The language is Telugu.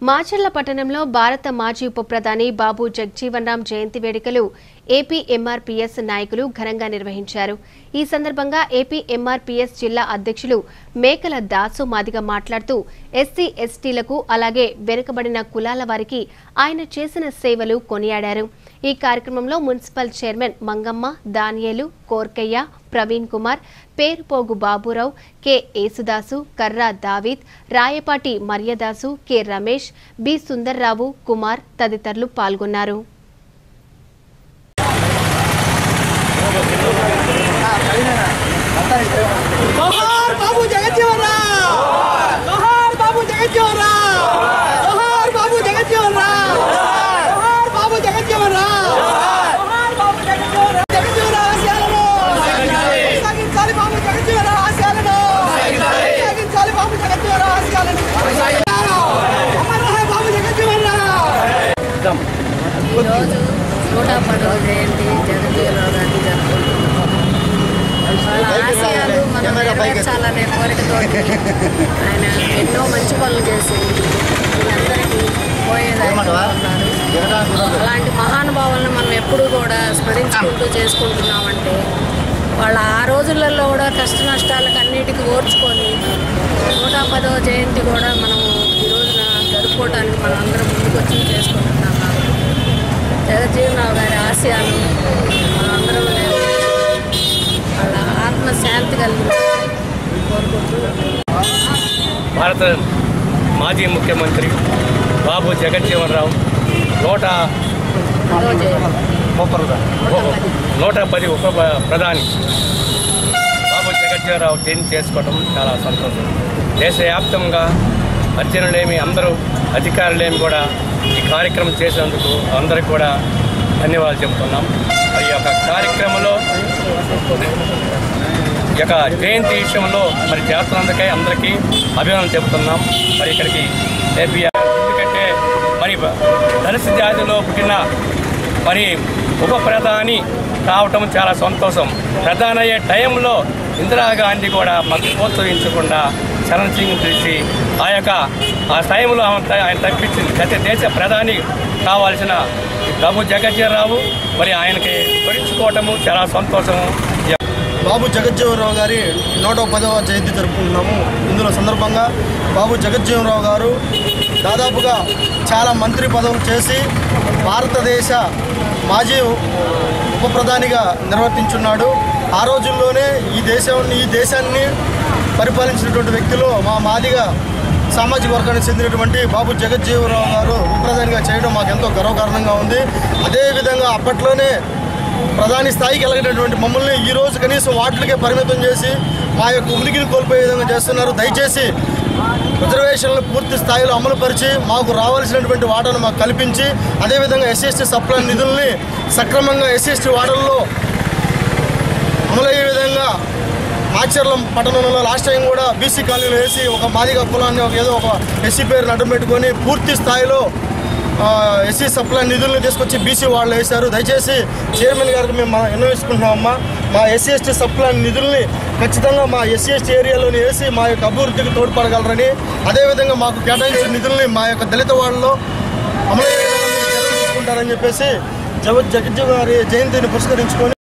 మాచర్ల పట్టణంలో భారత మాజీ ఉప ప్రధాని బాబు జగ్జీవన్ రామ్ జయంతి వేడుకలు ఏపీ ఎంఆర్పీఎస్ నాయకులు ఘనంగా నిర్వహించారు ఈ సందర్భంగా ఏపీ ఎంఆర్పీఎస్ జిల్లా అధ్యక్షులు మేకల దాసు మాదిగ మాట్లాడుతూ ఎస్సీ ఎస్టీలకు అలాగే వెనుకబడిన కులాల వారికి ఆయన చేసిన సేవలు కొనియాడారు ఈ కార్యక్రమంలో municipal chairman Mangamma Daniyelu Korkayya Praveen Kumar Perupogu Baburao K Yesudasu Karra Daveed Rayapati Maryadasu K Ramesh B Sundarrao Kumar తదితరులు పాల్గొన్నారు जोहार बाबू जगज्जीवन राम जोहार बाबू जगज्जीवन राम जोहार बाबू जगज्जीवन राम जोहार बाबू जगज्जीवन राम जोहार बाबू जगज्जीवन राम जगज्जीवन राम ఆశయాలను సాగించాలి బాబు జగజ్జీవన్ రామ్ ఆశయాలను సాగించాలి బాబు జగజ్జీవన్ రామ్ ఆశయాలను అమర్ రహే బాబు జగజ్జీవన్ రామ్ ఈరోజు నూట పదవ జయంతి జగజ్జీవనరావు గారిని జరుపుకుంటున్నాం వాళ్ళ ఆశయాలు మనం నెరవేర్చాలనే కోరికతో ఆయన ఎన్నో మంచి పనులు చేసి వీళ్ళందరికీ పోయేదాన్ని ఉన్నారు అలాంటి మహానుభావులను మనం ఎప్పుడూ కూడా స్మరించుకుంటూ చేసుకుంటున్నామంటే వాళ్ళ ఆ రోజులలో కూడా కష్ట నష్టాలకు అన్నిటికీ ఓర్చుకొని నూట పదవ జయంతి కూడా మనం ఈ రోజున జరుపుకోవడానికి మనం అందరం ముందుకొచ్చి చేసుకుంటున్నాం కాబట్టి జగజ్జీవనరావు గారి ఆశయాలు మనందరం నెరవేర్చి వాళ్ళ ఆత్మశాంతి కలిగి కోరుకుంటూ భారత మాజీ ముఖ్యమంత్రి బాబు జగజ్జీవన్ రావు నూట పదవ జయంతి నూట పది ఉప ప్రధాని బాబు జగజ్జీవన్ రావు జయంతి చేసుకోవడం చాలా సంతోషం దేశవ్యాప్తంగా అర్జునులేమి అందరూ అధికారులేమి కూడా ఈ కార్యక్రమం చేసినందుకు అందరికి కూడా ధన్యవాదాలు చెబుతున్నాం మరి ఈ యొక్క కార్యక్రమంలో ఈ యొక్క జయంతి విషయంలో మరి చేస్తున్నందుకే అందరికీ అభినందన చెబుతున్నాం మరి ఇక్కడికి ఏపీ ఎందుకంటే మరి ధనుసు జాతిలో పుట్టిన మరి ఉప ప్రధాని కావటం చాలా సంతోషం ప్రధాని అయ్యే టైంలో ఇందిరాగాంధీ కూడా మాకు ప్రోత్సహించకుండా చరణ్ సింగ్ పిలిచి ఆ యొక్క ఆ టైంలో ఆమె త- ఆయన తప్పించింది గత దేశ ప్రధాని కావాల్సిన బాబు జగజ్జీవరావు మరి ఆయనకి భరించుకోవటము చాలా సంతోషము ఈ బాబు జగజ్జీవనరావు గారి నూట పదవ జయంతి జరుపుకుంటున్నాము ఇందులో సందర్భంగా బాబు జగజ్జీవనరావు గారు దాదాపుగా చాలా మంత్రి పదవులు చేసి భారతదేశ మాజీ ఉప ప్రధానిగా నిర్వర్తించున్నాడు ఆ రోజుల్లోనే ఈ దేశాన్ని ఈ దేశాన్ని పరిపాలించినటువంటి వ్యక్తిలో మా మాదిగా సామాజిక వర్గానికి చెందినటువంటి బాబు జగజ్జీవనరావు గారు ఉప ప్రధానిగా చేయడం మాకు ఎంతో గర్వకారణంగా ఉంది అదేవిధంగా అప్పట్లోనే ప్రధాని స్థాయికి వెళ్ళినటువంటి మమ్మల్ని ఈ రోజు కనీసం వార్డులకే పరిమితం చేసి మా యొక్క ఉనికిని కోల్పోయే విధంగా చేస్తున్నారు దయచేసి రిజర్వేషన్లు పూర్తి స్థాయిలో అమలుపరిచి మాకు రావాల్సినటువంటి వాటాను మాకు కల్పించి అదేవిధంగా ఎస్సీ సప్లై నిధుల్ని సక్రమంగా ఎస్సీ వార్డుల్లో అమలయ్యే విధంగా మాచర్లం పట్టణంలో లాస్ట్ టైం కూడా బీసీ కాలనీలో వేసి ఒక మాదిగ కులాన్ని ఒక ఏదో ఒక ఎస్సీ పేరుని అడ్డం పెట్టుకొని పూర్తి స్థాయిలో ఎస్సీ సప్లై నిధులను తీసుకొచ్చి బీసీ వాళ్ళు వేశారు దయచేసి చైర్మన్ గారికి మేము విన్నవిస్తున్నామమ్మా మా ఎస్సీ ఎస్టీ సప్లై నిధుల్ని ఖచ్చితంగా మా ఎస్సీ ఎస్టీ ఏరియాలోని వేసి మా యొక్క అభివృద్ధికి తోడ్పడగలరని అదేవిధంగా మాకు కేటాయించిన నిధుల్ని మా యొక్క దళిత వాళ్ళలో అమలు చేసుకుంటారని చెప్పేసి జగ జగజ్జీవ గారి జయంతిని పురస్కరించుకొని